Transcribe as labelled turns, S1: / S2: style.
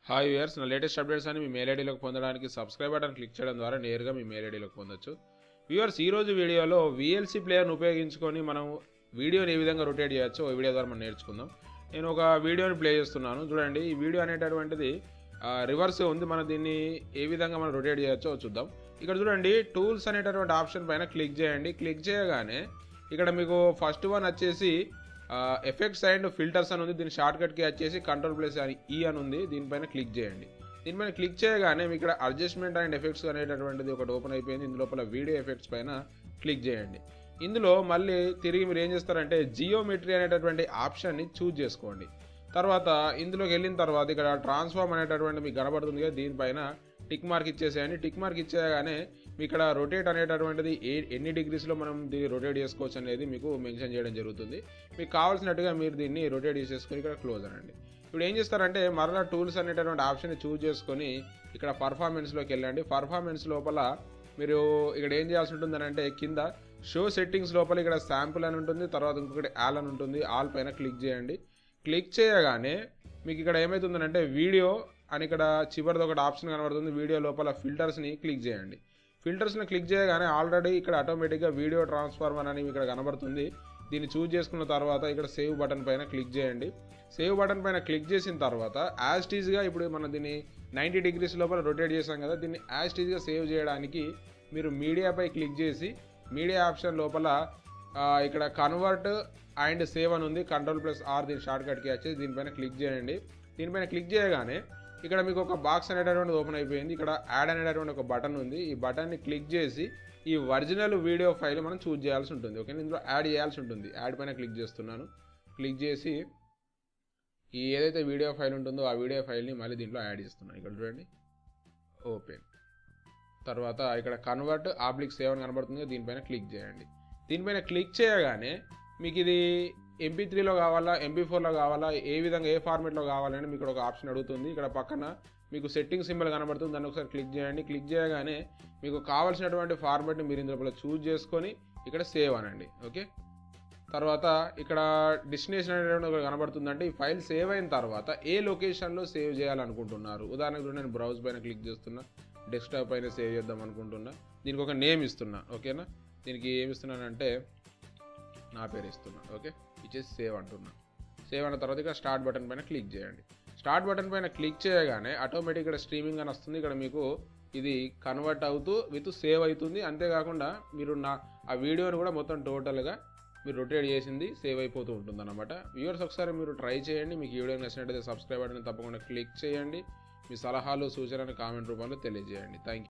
S1: hi viewers నా latest updates అని మీ మెయిల్ ఐడీలోకి పొందడానికి సబ్స్క్రైబ్ బటన్ క్లిక్ చేయడం ద్వారా నేరుగా మీ మెయిల్ ఐడీలోకి పొందొచ్చు వ్యూయర్స్ ఈ రోజు వీడియోలో విఎల్సీ ప్లేయర్ను ఉపయోగించుకొని మనం వీడియోని ఏ విధంగా రొటేట్ చేయొచ్చో ఈ వీడియో ద్వారా మనం నేర్చుకుందాం నేను ఒక వీడియోని ప్లే చేస్తున్నాను చూడండి ఈ వీడియో అనేటటువంటిది రివర్స్ ఉంది మనం దీన్ని ఏ విధంగా మనం రొటేట్ చేయొచ్చో చూద్దాం ఇక్కడ చూడండి టూల్స్ అనేటటువంటి ఆప్షన్ పైన క్లిక్ చేయండి క్లిక్ చేయగానే ఇక్కడ మీకు ఫస్ట్ వన్ వచ్చేసి ఎఫెక్ట్స్ అండ్ ఫిల్టర్స్ అని ఉంది దీని షార్ట్ కట్కి వచ్చేసి కంట్రోల్ ప్లేస్ ఈ అని ఉంది దీనిపైన క్లిక్ చేయండి దీనిపైన క్లిక్ చేయగానే మీకు ఇక్కడ అడ్జస్ట్మెంట్ అండ్ ఎఫెక్ట్స్ అనేటటువంటిది ఒకటి ఓపెన్ అయిపోయింది ఇందులోపల వీడియో ఎఫెక్ట్స్ పైన క్లిక్ చేయండి ఇందులో మళ్ళీ తిరిగి మీరు ఏం చేస్తారంటే జియోమెట్రీ అనేటటువంటి ఆప్షన్ని చూజ్ చేసుకోండి తర్వాత ఇందులోకి వెళ్ళిన తర్వాత ఇక్కడ ట్రాన్స్ఫార్మ్ అనేటటువంటి మీకు కనబడుతుంది కదా దీనిపైన టిక్ మార్క్ ఇచ్చేసేయండి టిక్ మార్క్ ఇచ్చేయగానే మీ ఇక్కడ రొటేట్ అనేటటువంటిది ఏ ఎన్ని డిగ్రీస్లో మనం దీన్ని రొటేట్ చేసుకోవచ్చు అనేది మీకు మెన్షన్ చేయడం జరుగుతుంది మీకు కావాల్సినట్టుగా మీరు దీన్ని రొటేట్ చేసేసుకొని ఇక్కడ క్లోజ్ అనండి ఇప్పుడు ఏం చేస్తారంటే మరలా టూల్స్ అనేటటువంటి ఆప్షన్ చూజ్ చేసుకొని ఇక్కడ పర్ఫార్మెన్స్లోకి వెళ్ళండి పర్ఫార్మెన్స్ లోపల మీరు ఇక్కడ ఏం చేయాల్సి ఉంటుంది అంటే కింద షో సెట్టింగ్స్ లోపల ఇక్కడ శాంపుల్ అని ఉంటుంది తర్వాత ఇంకొకటి ఆల్ అని ఉంటుంది ఆల్ పైన క్లిక్ చేయండి క్లిక్ చేయగానే మీకు ఇక్కడ ఏమవుతుందంటే వీడియో అని ఇక్కడ చివరిది ఒకటి ఆప్షన్ కనబడుతుంది వీడియో లోపల ఫిల్టర్స్ని క్లిక్ చేయండి ఫిల్టర్స్ని క్లిక్ చేయగానే ఆల్రెడీ ఇక్కడ ఆటోమేటిక్గా వీడియో ట్రాన్స్ఫార్మర్ అని ఇక్కడ కనబడుతుంది దీన్ని చూజ్ చేసుకున్న తర్వాత ఇక్కడ సేవ్ బటన్ పైన క్లిక్ చేయండి సేవ్ బటన్ పైన క్లిక్ చేసిన తర్వాత యాజ్ టీజ్గా ఇప్పుడు మనం దీన్ని నైంటీ డిగ్రీస్ లోపల రొటేట్ చేసాం కదా దీన్ని యాజ్ టీజ్గా సేవ్ చేయడానికి మీరు మీడియాపై క్లిక్ చేసి మీడియా ఆప్షన్ లోపల ఇక్కడ కన్వర్ట్ అండ్ సేవ్ అని ఉంది కంట్రోల్ ప్లస్ ఆర్ దీని షార్ట్ కట్కి వచ్చేసి దీనిపైన క్లిక్ చేయండి దీనిపైన క్లిక్ చేయగానే ఇక్కడ మీకు ఒక బాక్స్ అనేటటువంటి ఓపెన్ అయిపోయింది ఇక్కడ యాడ్ అనేటటువంటి ఒక బటన్ ఉంది ఈ బటన్ని క్లిక్ చేసి ఈ ఒరిజినల్ వీడియో ఫైల్ మనం చూజ్ చేయాల్సి ఉంటుంది ఓకే ఇందులో యాడ్ చేయాల్సి ఉంటుంది యాడ్ పైన క్లిక్ చేస్తున్నాను క్లిక్ చేసి ఈ ఏదైతే వీడియో ఫైల్ ఉంటుందో ఆ వీడియో ఫైల్ని మళ్ళీ దీంట్లో యాడ్ చేస్తున్నాను ఇక్కడ చూడండి ఓపెన్ తర్వాత ఇక్కడ కన్వర్ట్ ఆబ్లిక్ సేవ్ అని కనబడుతుంది దీనిపైన క్లిక్ చేయండి దీనిపైన క్లిక్ చేయగానే మీకు ఇది ఎంపీ త్రీలో కావాలా ఎంపీ ఫోర్లో కావాలా ఏ విధంగా ఏ ఫార్మేట్లో కావాలని మీకు ఒక ఆప్షన్ అడుగుతుంది ఇక్కడ పక్కన మీకు సెట్టింగ్ సింబల్ కనబడుతుంది దాన్ని ఒకసారి క్లిక్ చేయండి క్లిక్ చేయగానే మీకు కావాల్సినటువంటి ఫార్మేట్ని మీరు ఇందులో చూజ్ చేసుకొని ఇక్కడ సేవ్ అనండి ఓకే తర్వాత ఇక్కడ డెస్టినేషన్ అనేటువంటి ఒకటి కనబడుతుందంటే ఈ ఫైల్ సేవ్ అయిన తర్వాత ఏ లొకేషన్లో సేవ్ చేయాలనుకుంటున్నారు ఉదాహరణకు నేను బ్రౌజ్ పైన క్లిక్ చేస్తున్నా డెస్క్టాప్ పైన సేవ్ చేద్దాం అనుకుంటున్నా దీనికి ఒక నేమ్ ఇస్తున్నా ఓకేనా దీనికి ఏమి ఇస్తున్నానంటే నా పేరు ఇస్తున్నా ఓకే ఇచ్చేసి సేవ్ అంటున్నా సేవ్ అన్న తర్వాత ఇక్కడ స్టార్ట్ బటన్ పైన క్లిక్ చేయండి స్టార్ట్ బటన్ పైన క్లిక్ చేయగానే ఆటోమేటిక్ ఇక్కడ స్ట్రీమింగ్ అని వస్తుంది ఇక్కడ మీకు ఇది కన్వర్ట్ అవుతూ విత్ సేవ్ అవుతుంది అంతేకాకుండా మీరు నా ఆ వీడియోని కూడా మొత్తం టోటల్గా మీరు రొటేట్ చేసింది సేవ్ అయిపోతూ ఉంటుంది అనమాట వ్యూవర్స్ ఒకసారి మీరు ట్రై చేయండి మీకు ఈ వీడియో నచ్చినట్టయితే సబ్స్క్రైబ్ బటన్ తప్పకుండా క్లిక్ చేయండి మీ సలహాలు సూచనలు కామెంట్ రూపంలో తెలియజేయండి థ్యాంక్